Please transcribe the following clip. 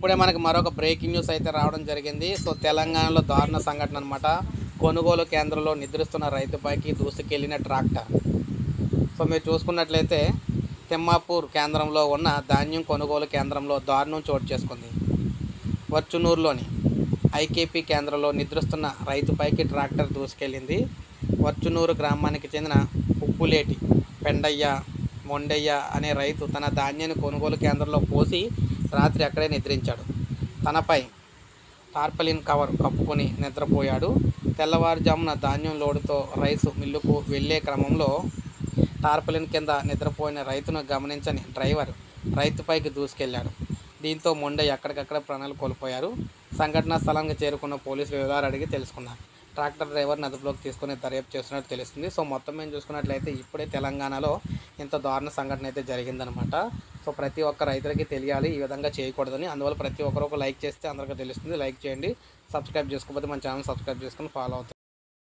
ఇప్పుడే మనకి మరొక బ్రేకింగ్ న్యూస్ అయితే రావడం జరిగింది సో తెలంగాణలో దారుణ సంఘటన అనమాట కొనుగోలు కేంద్రంలో నిద్రిస్తున్న రైతుపైకి దూసుకెళ్లిన ట్రాక్టర్ సో మీరు చూసుకున్నట్లయితే తిమ్మాపూర్ కేంద్రంలో ఉన్న ధాన్యం కొనుగోలు కేంద్రంలో దారుణం చోటు చేసుకుంది వర్చునూరులోని ఐకేపీ కేంద్రంలో నిద్రిస్తున్న రైతుపైకి ట్రాక్టర్ దూసుకెళ్ళింది వర్చునూరు గ్రామానికి చెందిన ఉప్పులేటి పెండయ్య మొండయ్య అనే రైతు తన ధాన్యాన్ని కొనుగోలు కేంద్రంలో పోసి రాత్రి అక్కడే నిద్రించాడు తనపై టార్పలిన్ కవర్ కప్పుకొని నిద్రపోయాడు తెల్లవారుజామున ధాన్యం లోడుతో రైసు మిల్లుకు వెళ్ళే క్రమంలో టార్పలిన్ కింద నిద్రపోయిన రైతును గమనించని డ్రైవర్ రైతుపైకి దూసుకెళ్లాడు దీంతో మొండయ్య ఎక్కడికక్కడ ప్రాణాలు కోల్పోయారు సంఘటనా స్థలానికి చేరుకున్న పోలీసులు వివరాలు అడిగి తెలుసుకున్నారు ట్రాక్టర్ డ్రైవర్ని అదుపులోకి తీసుకుని దర్యాప్తు చేస్తున్నట్టు తెలుస్తుంది సో మొత్తం మేము చూసుకున్నట్లయితే ఇప్పుడే తెలంగాణలో ఇంత దారుణ సంఘటన అయితే జరిగిందనమాట సో ప్రతి ఒక్క రైతులకి తెలియాలి ఈ విధంగా చేయకూడదని అందువల్ల ప్రతి ఒక్కరు ఒక లైక్ చేస్తే అందరికీ తెలుస్తుంది లైక్ చేయండి సబ్స్క్రైబ్ చేసుకోకపోతే మన ఛానల్ సబ్స్క్రైబ్ చేసుకుని ఫాలో అవుతుంది